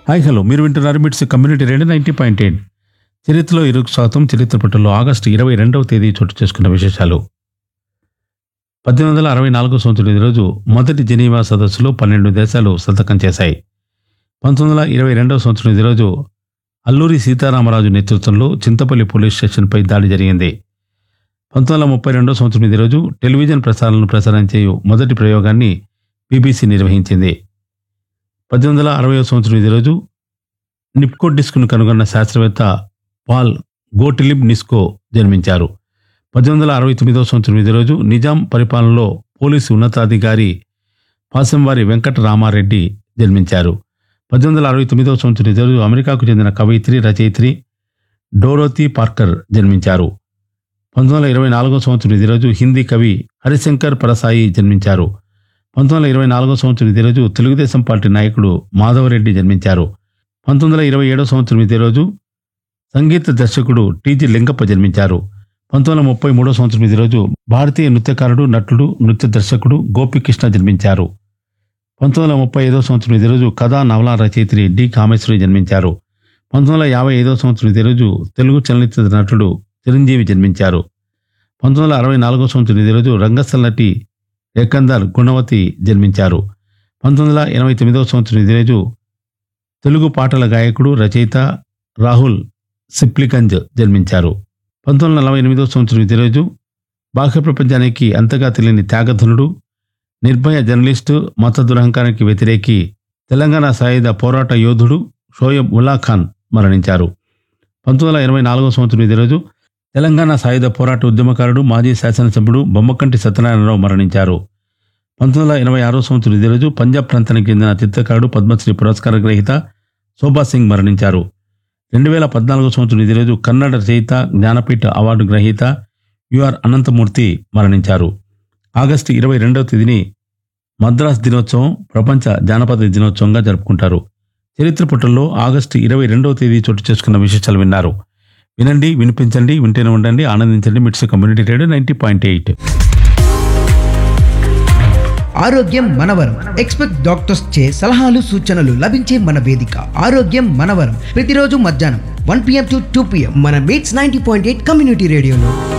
hi hello మీరు వింటున్నారు MITS community radio ninety point eight చరిత్రలో ఇరుకు శాతం చరిత్ర పట్టులో ఆగస్టు ఇరవై రెండవ తేదీ చోటు చేసుకున్న విశేషాలు పద్దెనిమిది వందల అరవై నాలుగో సంవత్సరం ఈ రోజు మొదటి జెనీవా సదస్సులో పన్నెండు దేశాలు సంతకం చేశాయి పంతొమ్మిది వందల ఇరవై రెండవ సంవత్సరం ఈ రోజు అల్లూరి సీతారామరాజు నేతృత్వంలో చింతపల్లి పోలీస్ స్టేషన్పై దాడి జరిగింది పంతొమ్మిది వందల ముప్పై రెండో సంవత్సరం ఈ రోజు టెలివిజన్ ప్రసారాలను ప్రసారం చేయు మొదటి ప్రయోగాన్ని బీబీసీ నిర్వహించింది పద్దెనిమిది వందల అరవై సంవత్సరం ఇదే రోజు నిప్కో డిస్క్ను కనుగొన్న శాస్త్రవేత్త పాల్ గోటిలిబ్ నిస్కో జన్మించారు పద్దెనిమిది వందల అరవై తొమ్మిదవ సంవత్సరం ఇదే రోజు నిజాం పరిపాలనలో పోలీసు ఉన్నతాధికారి పాసంవారి వెంకట రామారెడ్డి జన్మించారు పద్దెనిమిది వందల అరవై తొమ్మిదవ సంవత్సరం ఇదే రోజు అమెరికాకు చెందిన కవయిత్రి రచయిత్రి డోరోతి పార్కర్ జన్మించారు పంతొమ్మిది వందల ఇరవై నాలుగో సంవత్సరం ఇదే రోజు హిందీ కవి హరిశంకర్ పరసాయి జన్మించారు పంతొమ్మిది వందల ఇరవై నాలుగో సంవత్సరం ఇదే రోజు తెలుగుదేశం పార్టీ నాయకుడు మాధవరెడ్డి జన్మించారు పంతొమ్మిది వందల ఇరవై ఏడో సంవత్సరం ఇదే రోజు సంగీత దర్శకుడు టీజీ లింగప్ప జన్మించారు పంతొమ్మిది వందల ముప్పై మూడో సంవత్సరం ఇదే రోజు భారతీయ నృత్యకారుడు నటుడు నృత్య దర్శకుడు గోపికృష్ణ జన్మించారు పంతొమ్మిది వందల ముప్పై ఐదో సంవత్సరం ఇదే రోజు కథా నవలా రచయిత్రి డి కామేశ్వరి జన్మించారు పంతొమ్మిది వందల యాభై ఐదో సంవత్సరం ఇదే రోజు తెలుగు చలనచిత్ర నటుడు చిరంజీవి జన్మించారు పంతొమ్మిది వందల అరవై నాలుగో సంవత్సరం ఇదే రోజు రంగస్థల నటి ఏకందర్ గుణవతి జన్మించారు పంతొమ్మిది వందల ఎనభై తొమ్మిదవ సంవత్సరం ఇదే రోజు తెలుగు పాటల గాయకుడు రచయిత రాహుల్ సిప్లిగంజ్ జన్మించారు పంతొమ్మిది వందల నలభై ఎనిమిదవ సంవత్సరం ఇదే రోజు బాహ్య ప్రపంచానికి అంతగా తెలియని త్యాగధనుడు నిర్భయ జర్నలిస్టు మత దురహంకారానికి వ్యతిరేకి తెలంగాణ సాయుధ పోరాట యోధుడు షోయబ్ ఉల్లా ఖాన్ మరణించారు పంతొమ్మిది వందల ఎనభై నాలుగవ సంవత్సరం ఇదే రోజు తెలంగాణ సాయుధ పోరాట ఉద్యమకారుడు మాజీ శాసనసభ్యుడు బొమ్మకంటి సత్యనారాయణరావు మరణించారు పంతొమ్మిది వందల ఎనభై ఆరో సంవత్సరం ఇదే రోజు పంజాబ్ ప్రాంతానికి చెందిన చిత్రకారుడు పద్మశ్రీ పురస్కార గ్రహీత శోభా సింగ్ మరణించారు రెండు వేల పద్నాలుగో సంవత్సరం ఇదే రోజు కన్నడ రచయిత జ్ఞానపీఠ అవార్డు గ్రహీత యుఆర్ అనంతమూర్తి మరణించారు ఆగస్టు ఇరవై రెండవ తేదీని మద్రాస్ దినోత్సవం ప్రపంచ జానపద దినోత్సవంగా జరుపుకుంటారు చరిత్ర పుటల్లో ఆగస్టు ఇరవై రెండవ తేదీ చోటు చేసుకున్న విశేషాలు విన్నారు వినండి వినిపించండి వింటూనే ఉండండి ఆనందించండి MITS community radio ninety point eight ఆరోగ్యం మనవరం ఎక్స్పెక్ట్ డాక్టర్స్ చే సలహాలు సూచనలు లభించే మన వేదిక ఆరోగ్యం మనవరం ప్రతిరోజు మధ్యాహ్నం one PM to two PM మన MITS ninety point eight community రేడియోలో